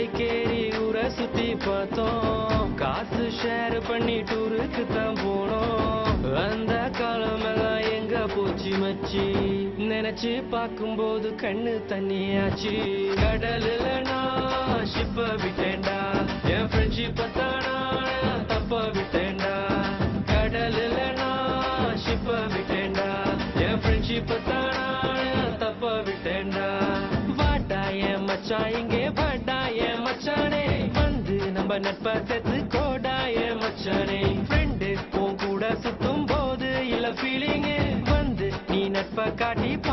bike ஏறி ஊரை சுத்தி பார்த்தோம் காசு ஷேர் பண்ணி டூருக்கு தான் போனோம் அந்த காலமெல்லாம் எங்க போச்சு மச்சி நினைச்சு பார்க்கும்போது கண்ணு தண்ணியாச்சு கடலுல நான் ஷிப்ப விட்டேன்டா என் ஃப்ரெண்ட்ஷிப்ப தானா தப்ப விட்டேன்டா கடலுல நான் ஷிப்ப விட்டேன்டா என் ஃப்ரெண்ட்ஷிப்ப தானா தப்ப விட்டேன்டா வாடா என் மச்சான் இங்கே வாடா என் மச்சானே வந்து நம்ம நட்ப சேர்த்து கோடா என் மச்சானே ஃப்ரெண்டு உன் கூட சுத்தும் போது இல்ல ஃபீலிங் வந்து நீ நட்ப காட்டி